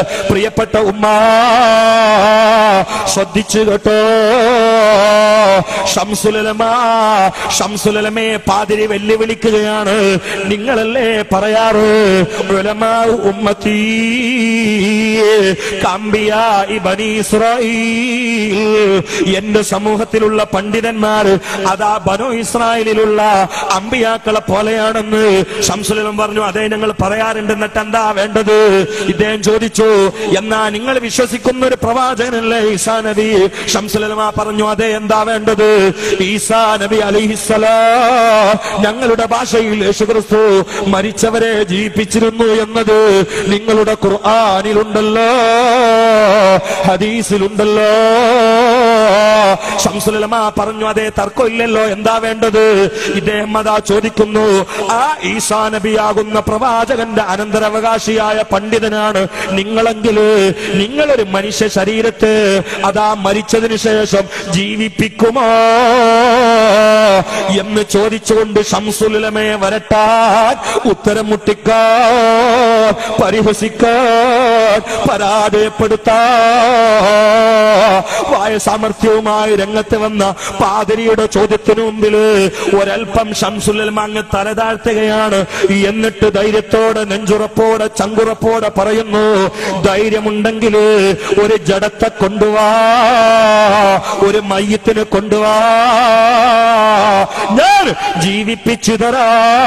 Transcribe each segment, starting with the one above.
പ്രിയപ്പെട്ട ഉമ്മ ശ്രദ്ധിച്ചു കേട്ടോ ഷംസുലമ ഷംസുലമയെ പാതിരി വെല്ലുവിളിക്കുകയാണ് നിങ്ങളല്ലേ പറയാറ് ഉലമാ ഉമ്മത്തി കമ്പിയ ബനി ഇസ്രായേൽ എന്റെ സമൂഹത്തിലുള്ള പണ്ഡിതന്മാർ അതാ ബനു ഇസ്രായേലിലുള്ള അമ്പിയാക്കളെ പോലെയാണെന്ന് ഷംസുലം പറഞ്ഞു അതേ ഞങ്ങൾ പറയാറുണ്ട് എന്നിട്ട് എന്താ വേണ്ടത് ഇദ്ദേഹം ചോദിച്ചു എന്നാ നിങ്ങൾ വിശ്വസിക്കുന്ന ഒരു പ്രവാചകനല്ലേ ഈസാ നബി ഷംസുലമ പറഞ്ഞു അതെ എന്താ വേണ്ടത് ഈസാ നബി അലിഹിസലാ ഞങ്ങളുടെ ഭാഷയിൽ യേശുക്രിസ്തു മരിച്ചവരെ ജീവിപ്പിച്ചിരുന്നു എന്നത് നിങ്ങളുടെ ഖുർആാനിലുണ്ടല്ലോ ഹദീസിലുണ്ടല്ലോ ഷംസുലമ പറഞ്ഞു അതേ തർക്കമില്ലല്ലോ എന്താ വേണ്ടത് ഇദ്ദേഹം അതാ ചോദിക്കുന്നു ആ ഈസാ നബിയാകുന്ന പ്രവാചകന്റെ അനന്തരാവകാശിയായ പണ്ഡിതനാണ് നിങ്ങളെങ്കില് നിങ്ങളൊരു മനുഷ്യ ശരീരത്തെ അതാ മരിച്ചതിന് ശേഷം ജീവിപ്പിക്കുമോ എന്ന് ചോദിച്ചുകൊണ്ട് ഷംസുലമയെ വരട്ടാൻ ഉത്തരം മുട്ടിക്കാൻ പരിഹസിക്കാൻ പരാജയപ്പെടുത്താൻ വായ സാമർഥ്യവുമായി രംഗത്ത് വന്ന പാതിരിയുടെ ചോദ്യത്തിനു മുമ്പില് ഒരൽപ്പം ഷംസുലമ അങ്ങ് തലതാഴ്ത്തുകയാണ് എന്നിട്ട് ധൈര്യത്തോടെ നെഞ്ചുറപ്പോടെ ചങ്കുറപ്പോടെ പറയുന്നു ധൈര്യമുണ്ടെങ്കിൽ ഒരു ജഡത്തെ കൊണ്ടുവാ ഒരു മയ്യത്തിന് കൊണ്ടുവാ ഞാൻ ജീവിപ്പിച്ചു തരാ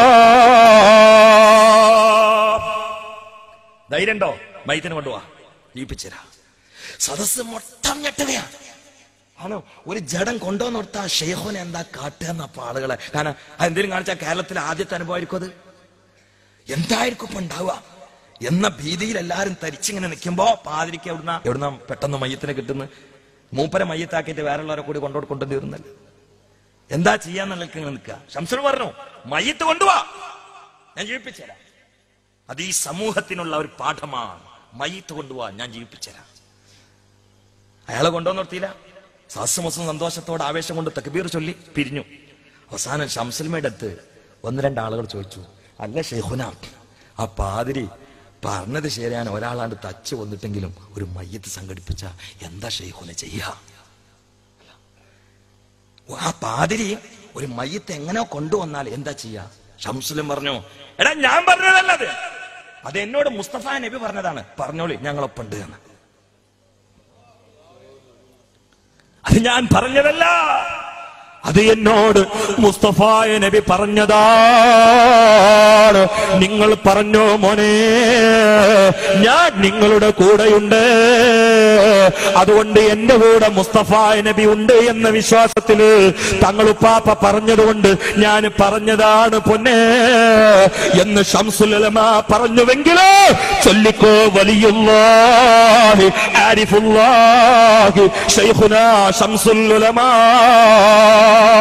ധൈര്യണ്ടോ മയ്യത്തിന് കൊണ്ടുവാ ജീവിപ്പിച്ചു തരാ സദസ് മൊത്തം ഞെട്ടുകയാണ് ആണോ ഒരു ജഡം കൊണ്ടുവന്ന് കൊടുത്ത ഷെയ്ഹോനെ എന്താ കാട്ടുക എന്നപ്പോ ആളുകളെ കാരണം അതെന്തെങ്കിലും കാണിച്ചാൽ കേരളത്തിലെ ആദ്യത്തെ അനുഭവമായിരിക്കും അത് എന്തായിരിക്കും ഇപ്പൊ ഉണ്ടാവുക എന്ന ഭീതിയിൽ എല്ലാരും തരിച്ചിങ്ങനെ നിൽക്കുമ്പോ പാതിരിക്ക് എവിടുന്ന എവിടുന്ന പെട്ടെന്ന് മയ്യത്തിനെ കിട്ടുന്നു മൂപ്പരെ മയ്യത്താക്കിയിട്ട് വേറെയുള്ളവരെ കൂടി കൊണ്ടോട് കൊണ്ടു തീർന്നല്ലേ എന്താ ചെയ്യാന്നുള്ള ഇങ്ങനെ നിൽക്കുക ശംസർ പറഞ്ഞു മയ്യത്ത് കൊണ്ടുവാ ഞാൻ ജീവിപ്പിച്ചുതരാം അത് ഈ സമൂഹത്തിനുള്ള ഒരു പാഠമാണ് മയ്യത്ത് കൊണ്ടുപോവാ ഞാൻ ജീവിപ്പിച്ചുതരാം അയാളെ കൊണ്ടുവന്ന് നിർത്തിയില്ല സാസ്യമസം സന്തോഷത്തോടെ ആവേശം കൊണ്ട് തക്ബീർ ചൊല്ലി പിരിഞ്ഞു അവസാനം ഷംസൽമയുടെ അടുത്ത് ഒന്ന് രണ്ട് ആളുകൾ ചോദിച്ചു അല്ല ഷെയ്ഖുന ആ പാതിരി പറഞ്ഞത് ശരിയാണ് ഒരാളാണ്ട് തച്ച് വന്നിട്ടെങ്കിലും ഒരു മയ്യത്ത് സംഘടിപ്പിച്ച എന്താ ഷെയ്ഖുന ചെയ്യുക ആ പാതിരി ഒരു മയ്യത്ത് എങ്ങനെ കൊണ്ടുവന്നാൽ എന്താ ചെയ്യാ ഷംസുലും പറഞ്ഞു എടാ ഞാൻ പറഞ്ഞതല്ലത് അത് എന്നോട് മുസ്തഫ നബി പറഞ്ഞതാണ് പറഞ്ഞോളി ഞങ്ങളൊപ്പുണ്ട് എന്ന് അത് ഞാൻ പറഞ്ഞതല്ല അത് എന്നോട് മുസ്തഫായ നബി പറഞ്ഞതാണ് നിങ്ങൾ പറഞ്ഞോ മോനെ ഞാൻ നിങ്ങളുടെ കൂടെയുണ്ട് അതുകൊണ്ട് എന്റെ കൂടെ മുസ്തഫായ നബി ഉണ്ട് എന്ന വിശ്വാസത്തില് തങ്ങളുപ്പാപ്പ പറഞ്ഞതുകൊണ്ട് ഞാൻ പറഞ്ഞതാണ് പൊന്നെ എന്ന് ഷംസുലമ പറഞ്ഞുവെങ്കിലോ ചൊല്ലിക്കോ വലിയുള്ളാഹി ആരിഫുല്ലാഹി ഷൈഖുനാ ഷംസുൽ ഉലമാ